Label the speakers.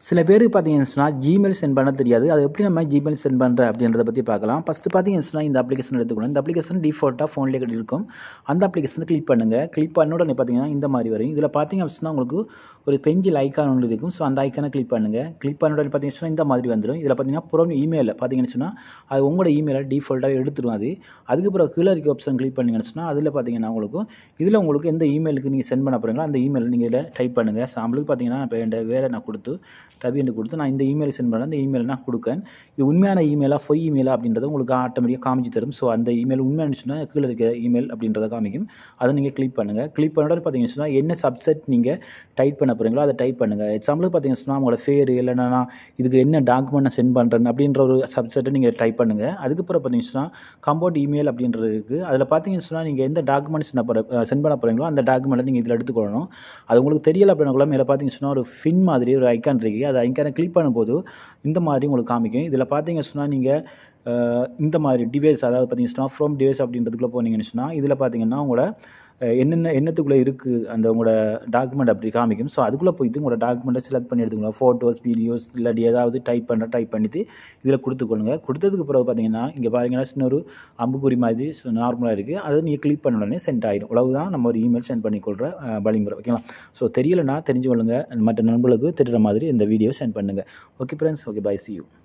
Speaker 1: சில பேருக்கு பார்த்தீங்கன்னு சொன்னால் ஜிமெயில் சென்ட் பண்ண தெரியாது அது எப்படி நம்ம ஜிமெயில் சென்ட் பண்ணுற அப்படின்றத பற்றி பார்க்கலாம் ஃபஸ்ட்டு பார்த்தீங்கன்னு சொன்னால் இந்த அப்ளிகேஷன் எடுத்துக்கணும் இந்த அப்ளிகேஷன் டிஃபால்ட்டாக ஃபோன்லேயே கிட்ட இருக்கும் அந்த அப்ளிகேஷனை கிளிக் பண்ணுங்கள் கிளிக் பண்ண உடனே பார்த்தீங்கன்னா இந்த மாதிரி வரும் இதில் பார்த்தீங்க அப்படின்னா உங்களுக்கு ஒரு பெஞ்சில் ஐக்கான் ஒன்று இருக்கும் ஸோ அந்த ஐக்கானை கிளிக் பண்ணுங்கள் கிளிக் பண்ண உடனே பார்த்தீங்கன்னு சொன்னால் இந்த மாதிரி வந்துடும் இதில் பார்த்தீங்கன்னா புறம் இமெயிலில் பார்த்தீங்கன்னு சொன்னால் அது உங்களோட இமெயிலை டிஃபால்ட்டாக எடுத்துரும் அது அதுக்கப்புறம் கீழே இருக்க ஆப்ஷன் கிளிக் பண்ணிங்கன்னு சொன்னால் அதில் பார்த்தீங்கன்னா உங்களுக்கு இதில் உங்களுக்கு எந்த இமெயிலுக்கு நீங்கள் சென்ட் பண்ண போகிறீங்களோ அந்த இமெயில் நீங்கள் இதில் டைப் பண்ணுங்கள் சாம்பிளுக்கு பார்த்தீங்கன்னா இப்போ என் வேலை நான் கொடுத்து டபின்னு கொடுத்து நான் இந்த இமெயில் சென்ட் பண்ணேன் அந்த இமெயில் நான் கொடுக்கேன் இது உண்மையான இமெயிலாக பொய் இமெயிலா அப்படின்றத உங்களுக்கு ஆட்டோமேட்டிக்காக காமிச்சு தரும் ஸோ அந்த இமெயில் உண்மையான சொன்னால் கீழே இருக்க இமெயில் அப்படின்றத காமிக்கும் அதை நீங்கள் கிளிக் பண்ணுங்கள் கிளிக் பண்ணோட பார்த்தீங்கன்னு சொன்னால் என்ன சப்செட் நீங்கள் டைப் பண்ண போகிறீங்களோ அதை டைப் பண்ணுங்கள் எக்ஸாம்பிளுக்கு பார்த்தீங்கன்னு சொன்னால் உங்களோட பேர் இல்லைன்னா இதுக்கு என்ன டாக்குமெண்ட் நான் சென்ட் பண்ணுறேன் அப்படின்ற ஒரு சப்செட்டை நீங்கள் டைப் பண்ணுங்கள் அதுக்கப்புறம் பார்த்தீங்கன்னு சொன்னால் கம்போர்ட் இமெயில் அப்படின்றது இருக்குது அதில் பார்த்தீங்கன்னு சொன்னால் நீங்கள் எந்த டாக்குமெண்ட்ஸ் சென்ட் பண்ண சென்ட் பண்ண போகிறீங்களோ அந்த டாக்குமெண்ட்டை நீங்கள் இதில் எடுத்துக்கொள்ளணும் அது உங்களுக்கு தெரியல அப்படின்னா கூட மேலே பார்த்தீங்கன்னு சொன்னால் ஒரு ஃபின் மாதிரி ஒரு ஐக்கான் இருக்குது அது ஐக்கானை கிளிக் பண்ணும்போது இந்த மாதிரி உங்களுக்கு காமிக்கும் இதில் பார்த்தீங்கன்னு சொன்னால் நீங்கள் அஹ், இந்த மாதிரி டிவைஸ் அதாவது பார்த்தீங்கன்னா சொன்னால் ஃப்ரம் டிவைஸ் அப்படின்றதுக்குள்ளே போனீங்கன்னு சொன்னால் இதில் பார்த்தீங்கன்னா உங்களோட அஹ், என்னென்ன என்னத்துக்குள்ளே இருக்குது அந்த உங்களோட டாக்குமெண்ட் அப்படி காமிக்கும் ஸோ அதுக்குள்ளே போயிட்டு உங்களோட டாக்குமெண்ட்டை செலக்ட் பண்ணி எடுத்துக்கணும் ஃபோட்டோஸ் வீடியோஸ் இல்லாட்டி ஏதாவது டைப் பண்ணுற டைப் பண்ணிட்டு இதில் கொடுத்துக்கொள்ளுங்க கொடுத்ததுக்கு பிறகு பார்த்தீங்கன்னா இங்கே பாருங்கன்னா சின்ன ஒரு அம்புக்குறி மாதிரி நார்மலாக இருக்குது அதை நீங்கள் கிளிக் பண்ண உடனே சென்ட் ஆயிடும் அவ்வளவுதான் நம்ம ஒரு இமெயில் சென்ட் பண்ணிக்கொள்கிற வழிமுறை ஓகேங்களா ஸோ தெரியலனா தெரிஞ்சு கொள்ளுங்க மற்ற நண்பர்களுக்கு தெரிகிற மாதிரி இந்த வீடியோ சென்ட் பண்ணுங்கள் okay friends okay bye see you